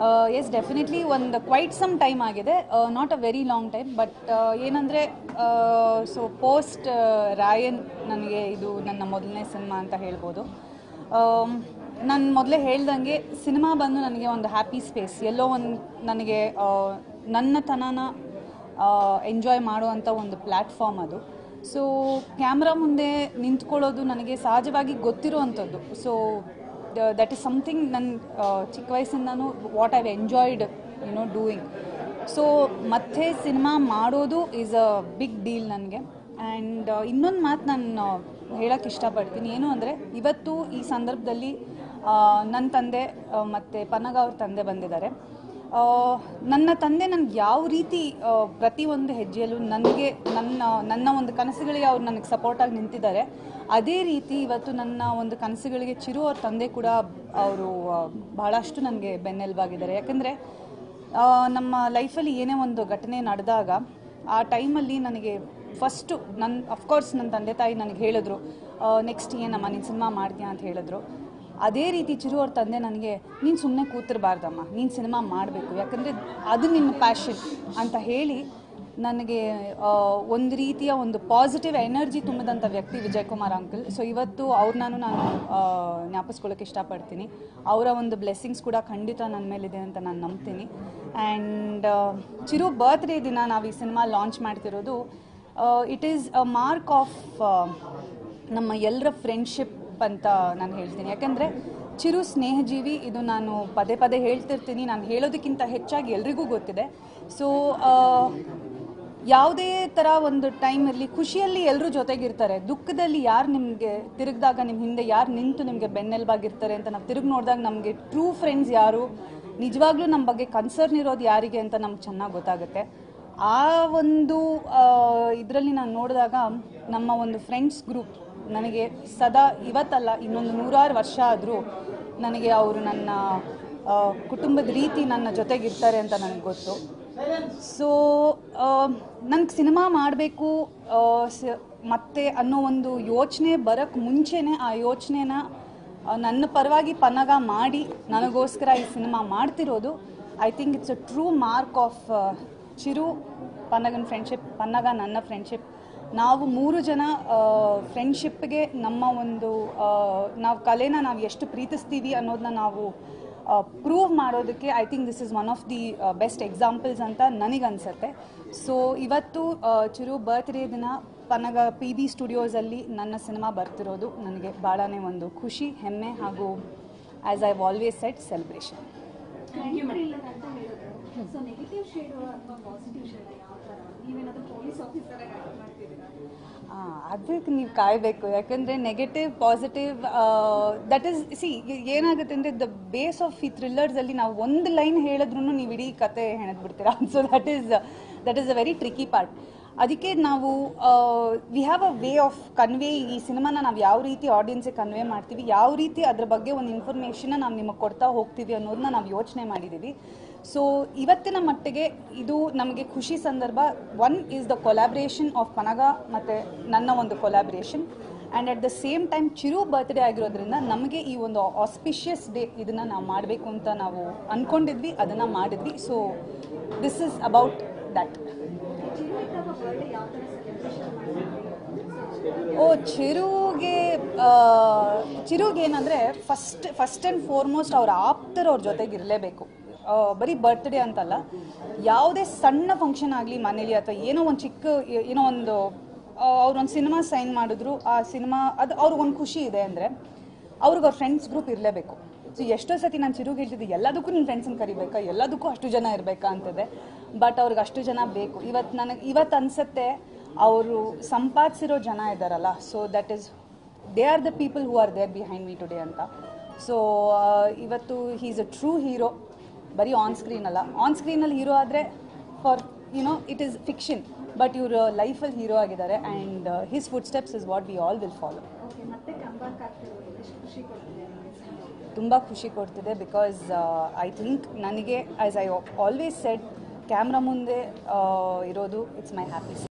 S definitely ಒಂದು quite some time ಆಗಿದೆ not a very long time but ಏನಂದರೆ so post Rayan ನನಗೆ ಇದು ನನ್ನ ಮೊದಲನೇ ಸಿನಿಮಾ ಅಂತ ಹೇಳ್ಬೋದು ನಾನು ಮೊದಲೇ ಹೇಳ್ದಂಗೆ ಸಿನಿಮಾ ಬಂದು ನನಗೆ ಒಂದು ಹ್ಯಾಪಿ ಸ್ಪೇಸ್ ಎಲ್ಲೋ ಒಂದು ನನಗೆ ಆ, ನನ್ನತನನ ಎಂಜಾಯ್ ಮಾಡುವಂಥ ಒಂದು ಪ್ಲ್ಯಾಟ್ಫಾರ್ಮ್ ಅದು ಸೊ ಕ್ಯಾಮ್ರಾ ಮುಂದೆ ನಿಂತ್ಕೊಳ್ಳೋದು ನನಗೆ ಸಹಜವಾಗಿ ಗೊತ್ತಿರುವಂಥದ್ದು ಸೊ ದಟ್ ಈಸ್ ಸಮಥಿಂಗ್ ನನ್ನ ಚಿಕ್ಕ ವಯಸ್ಸಿಂದನೂ what I've enjoyed you know doing so ಮತ್ತೆ ಸಿನಿಮಾ ಮಾಡೋದು ಈಸ್ ಅ ಬಿಗ್ ಡೀಲ್ ನನಗೆ ಆ್ಯಂಡ್ ಇನ್ನೊಂದು ಮಾತು ನಾನು ಹೇಳೋಕ್ಕೆ ಇಷ್ಟಪಡ್ತೀನಿ ಏನು ಅಂದರೆ ಇವತ್ತು ಈ ಸಂದರ್ಭದಲ್ಲಿ ನನ್ನ ತಂದೆ ಆ, ಮತ್ತು ಪನ್ನಗ ಅವ್ರ ತಂದೆ ಬಂದಿದ್ದಾರೆ ಆ, ನನ್ನ ತಂದೆ ನನಗೆ ಯಾವ ರೀತಿ ಆ, ಪ್ರತಿಯೊಂದು ಹೆಜ್ಜೆಯಲ್ಲೂ ನನಗೆ ನನ್ನ ನನ್ನ ಒಂದು ಕನಸುಗಳಿಗೆ ಅವ್ರು ನನಗೆ ಸಪೋರ್ಟಾಗಿ ನಿಂತಿದ್ದಾರೆ ಅದೇ ರೀತಿ ಇವತ್ತು ನನ್ನ ಒಂದು ಕನಸುಗಳಿಗೆ ಚಿರು ಅವ್ರ ತಂದೆ ಕೂಡ ಅವರು ಬಹಳಷ್ಟು ನನಗೆ ಬೆನ್ನೆಲುಬಾಗಿದ್ದಾರೆ ಯಾಕಂದರೆ ನಮ್ಮ ಲೈಫಲ್ಲಿ ಏನೇ ಒಂದು ಘಟನೆ ನಡೆದಾಗ ಆ ಟೈಮಲ್ಲಿ ನನಗೆ ಫಸ್ಟು ನನ್ನ ಅಫ್ಕೋರ್ಸ್ ನನ್ನ ತಂದೆ ತಾಯಿ ನನಗೆ ಹೇಳಿದ್ರು ನೆಕ್ಸ್ಟ್ ಏನಮ್ಮ ನೀನು ಸಿನಿಮಾ ಮಾಡ್ತೀಯಾ ಅಂತ ಹೇಳಿದ್ರು ಅದೇ ರೀತಿ ಚಿರು ಅವ್ರ ತಂದೆ ನನಗೆ ನೀನು ಸುಮ್ಮನೆ ಕೂತಿರಬಾರ್ದಮ್ಮ ನೀನು ಸಿನಿಮಾ ಮಾಡಬೇಕು ಯಾಕಂದರೆ ಅದು ನಿನ್ನ ಪ್ಯಾಷನ್ ಅಂತ ಹೇಳಿ ನನಗೆ ಆ, ಒಂದು ರೀತಿಯ ಒಂದು ಪಾಸಿಟಿವ್ ಎನರ್ಜಿ ತುಂಬಿದಂಥ ವ್ಯಕ್ತಿ ವಿಜಯ್ ಕುಮಾರ್ ಅಂಕಲ್ ಸೊ ಇವತ್ತು ಅವ್ರನ್ನೂ ನಾನು ಆ, ಜ್ಞಾಪಿಸ್ಕೊಳ್ಳೋಕೆ ಇಷ್ಟಪಡ್ತೀನಿ ಅವರ ಒಂದು ಬ್ಲೆಸ್ಸಿಂಗ್ಸ್ ಕೂಡ ಖಂಡಿತ ನನ್ನ ಮೇಲಿದೆ ಅಂತ ನಾನು ನಂಬ್ತೀನಿ ಆ್ಯಂಡ್ ಚಿರು ಬರ್ತ್ಡೇ ದಿನ ನಾವು ಈ ಸಿನಿಮಾ ಲಾಂಚ್ ಮಾಡ್ತಿರೋದು it is a mark of ನಮ್ಮ ಎಲ್ಲರ ಫ್ರೆಂಡ್ಶಿಪ್ ಅಂತ ನಾನು ಹೇಳ್ತೀನಿ ಯಾಕಂದರೆ ಚಿರು ಸ್ನೇಹಜೀವಿ ಇದು ನಾನು ಪದೇ ಪದೇ ಹೇಳ್ತಿರ್ತೀನಿ ನಾನು ಹೇಳೋದಕ್ಕಿಂತ ಹೆಚ್ಚಾಗಿ ಎಲ್ರಿಗೂ ಗೊತ್ತಿದೆ ಸೊ ಯಾವುದೇ ಥರ ಒಂದು ಟೈಮ್ ಇರಲಿ ಖುಷಿಯಲ್ಲಿ ಎಲ್ಲರೂ ಜೊತೆಗಿರ್ತಾರೆ ದುಃಖದಲ್ಲಿ ಯಾರು ನಿಮಗೆ ತಿರುಗಿದಾಗ ನಿಮ್ಮ ಹಿಂದೆ ಯಾರು ನಿಂತು ನಿಮಗೆ ಬೆನ್ನೆಲುಬಾಗಿರ್ತಾರೆ ಅಂತ ನಾವು ತಿರುಗಿ ನೋಡಿದಾಗ ನಮಗೆ ಟ್ರೂ ಫ್ರೆಂಡ್ಸ್ ಯಾರು ನಿಜವಾಗ್ಲೂ ನಮ್ಮ ಬಗ್ಗೆ ಕನ್ಸರ್ನ್ ಇರೋದು ಯಾರಿಗೆ ಅಂತ ನಮ್ಗೆ ಚೆನ್ನಾಗಿ ಗೊತ್ತಾಗುತ್ತೆ ಆ ಒಂದು ಇದರಲ್ಲಿ ನಾನು ನೋಡಿದಾಗ ನಮ್ಮ ಒಂದು ಫ್ರೆಂಡ್ಸ್ ಗ್ರೂಪ್ ನನಗೆ ಸದಾ ಇವತ್ತಲ್ಲ ಇನ್ನೊಂದು ನೂರಾರು ವರ್ಷ ಆದರೂ ನನಗೆ ಅವರು ನನ್ನ ಆ, ಕುಟುಂಬದ ರೀತಿ ನನ್ನ ಜೊತೆಗಿರ್ತಾರೆ ಅಂತ ನನಗೆ ಗೊತ್ತು ಸೊ ನನಗೆ ಸಿನಿಮಾ ಮಾಡಬೇಕು ಮತ್ತೆ ಅನ್ನೋ ಒಂದು ಯೋಚನೆ ಬರೋಕ್ಕೆ ಮುಂಚೆನೇ ಆ ಯೋಚನೆನ ಆ, ನನ್ನ ಪರವಾಗಿ ಪನ್ನಗ ಮಾಡಿ ನನಗೋಸ್ಕರ ಈ ಸಿನಿಮಾ ಮಾಡ್ತಿರೋದು I think it's a true mark of Chiru ಪನ್ನಗನ ಫ್ರೆಂಡ್ಶಿಪ್ ಪನ್ನಗ ನನ್ನ ಫ್ರೆಂಡ್ಶಿಪ್ ನಾವು ಮೂರು ಜನ ಫ್ರೆಂಡ್ಶಿಪ್ಗೆ ನಮ್ಮ ಒಂದು ಆ, ನಾವು ಕಲೆನ ನಾವು ಎಷ್ಟು ಪ್ರೀತಿಸ್ತೀವಿ ಅನ್ನೋದನ್ನ ನಾವು ಪ್ರೂವ್ ಮಾಡೋದಕ್ಕೆ I think this is one of the best examples ಅಂತ ನನಗನ್ಸುತ್ತೆ ಸೊ ಇವತ್ತು ಆ, ಚಿರು ಬರ್ತ್ಡೇ ದಿನ ಪನಗ ಪಿ ಬಿ ಸ್ಟುಡಿಯೋಸಲ್ಲಿ ನನ್ನ ಸಿನಿಮಾ ಬರ್ತಿರೋದು ನನಗೆ ಭಾಳನೇ ಒಂದು ಖುಷಿ ಹೆಮ್ಮೆ ಹಾಗೂ as I always said celebration thriller ಅಂತ ಹೇಳಿದ್ರು ಸೊ ನೆಗೆಟಿವ್ ಶೇಡ್ ಅಥವಾ ಪಾಸಿಟಿವ್ ಶೇಡ್ ಯಾವ ಥರ ನೀವೇನಾದ್ರೂ ಪೊಲೀಸ್ ಆಫೀಸರ್ ಆಗಿ ಮಾಡ್ತಿದ್ದೀರಾ ಅದಕ್ಕೆ ನೀವು ಕಾಯಬೇಕು ಯಾಕಂದರೆ negative positive that is see ಏನಾಗುತ್ತೆ ಅಂದರೆ ದ ಬೇಸ್ ಆಫ್ ಈ ಥ್ರಿಲ್ಲರ್ಸಲ್ಲಿ ನಾವು ಒಂದು ಲೈನ್ ಹೇಳಿದ್ರು ನೀವು ಇಡೀ ಕತೆ ಹೆಣೆದ್ಬಿಡ್ತೀರಾ so that is that is a very tricky part ಅದಕ್ಕೆ ನಾವು we have a way of convey ಈ ಸಿನಿಮಾನ ನಾವು ಯಾವ ರೀತಿ ಆಡಿಯನ್ಸಿಗೆ ಕನ್ವೇ ಮಾಡ್ತೀವಿ ಯಾವ ರೀತಿ ಅದ್ರ ಬಗ್ಗೆ ಒಂದು ಇನ್ಫಾರ್ಮೇಷನ್ನ ನಾವು ನಿಮಗೆ ಕೊಡ್ತಾ ಹೋಗ್ತೀವಿ ಅನ್ನೋದನ್ನ ನಾವು ಯೋಚನೆ ಮಾಡಿದ್ದೀವಿ ಸೊ ಇವತ್ತಿನ ಮಟ್ಟಿಗೆ ಇದು ನಮಗೆ ಖುಷಿ ಸಂದರ್ಭ one is the collaboration of Pannaga ಮತ್ತು ನನ್ನ ಒಂದು collaboration and at the same time Chiru birthday ಆಗಿರೋದ್ರಿಂದ ನಮಗೆ ಈ ಒಂದು ಆಸ್ಪಿಷಿಯಸ್ ಡೇ ಇದನ್ನು ನಾವು ಮಾಡಬೇಕು ಅಂತ ನಾವು ಅಂದ್ಕೊಂಡಿದ್ವಿ ಅದನ್ನು ಮಾಡಿದ್ವಿ so this is about that Chiru ಇದ್ದಾಗ ಬರ್ಡೇ ಯಾವ ಥರ ಸೆಲೆಬ್ರೇಷನ್ ಮಾಡ್ತೀವಿ ಓ ಚಿರುಗೆ ಆ, ಚಿರುಗೆ ಏನಂದರೆ ಫಸ್ಟ್ ಫಸ್ಟ್ ಆ್ಯಂಡ್ ಫಾರ್ಮೋಸ್ಟ್ ಅವ್ರ ಆಪ್ತರು ಅವ್ರ ಜೊತೆಗೆ ಇರಲೇಬೇಕು ಬರೀ ಬರ್ತ್ಡೇ ಅಂತಲ್ಲ ಯಾವುದೇ ಸಣ್ಣ ಫಂಕ್ಷನ್ ಆಗಲಿ ಮನೇಲಿ ಅಥವಾ ಏನೋ ಒಂದು ಚಿಕ್ಕ ಏ- ಏನೋ ಒಂದು ಅವ್ರೊಂದು ಸಿನಿಮಾ ಸೈನ್ ಮಾಡಿದ್ರು ಆ ಸಿನಿಮಾ ಅದು ಅವ್ರಿಗೊಂದು ಖುಷಿ ಇದೆ ಅಂದರೆ ಅವ್ರಿಗೆ ಅವ್ರ ಫ್ರೆಂಡ್ಸ್ ಗ್ರೂಪ್ ಇರಲೇಬೇಕು ಸೊ ಎಷ್ಟೋ ಸತಿ ನಾನು ಚಿರುಗೆ ಹೇಳ್ತಿದ್ದೆ ಎಲ್ಲದಕ್ಕೂ ನಿಮ್ಮ ಫ್ರೆಂಡ್ಸನ್ನ ಕರಿಬೇಕಾ ಎಲ್ಲದಕ್ಕೂ ಅಷ್ಟು ಜನ ಇರಬೇಕಾ ಅಂತದೆ ಬಟ್ ಅವ್ರಿಗೆ ಅಷ್ಟು ಜನ ಬೇಕು ಇವತ್ತು ನನಗೆ ಇವತ್ತು ಅನಿಸುತ್ತೆ ಅವರು ಸಂಪಾದಿಸಿರೋ ಜನ ಇದ್ದಾರಲ್ಲ so that is they are the people who are there behind me today ಅಂತ ಸೊ ಇವತ್ತು he is a true hero ಬರೀ ಆನ್ ಸ್ಕ್ರೀನ್ ಅಲ್ಲ ಆನ್ ಸ್ಕ್ರೀನಲ್ಲಿ ಹೀರೋ ಆದರೆ for you know it is fiction but ಇವರು ಲೈಫಲ್ಲಿ ಹೀರೋ ಆಗಿದ್ದಾರೆ and his footsteps is what we all will follow okay ಮತ್ತೆ ಕಂಬ್ಯಾಕ್ ಆಗ್ತಿರೋದು ಎಷ್ಟು ಖುಷಿ ಕೊಡ್ತಿದೆ ನಿಮಗೆ ತುಂಬ ಖುಷಿ ಕೊಡ್ತಿದೆ ಬಿಕಾಸ್ ಐ ಥಿಂಕ್ ನನಗೆ as I always said camera ಮುಂದೆ ಆ, ಇರೋದು ಇಟ್ಸ್ ಮೈ ಹ್ಯಾಪಿ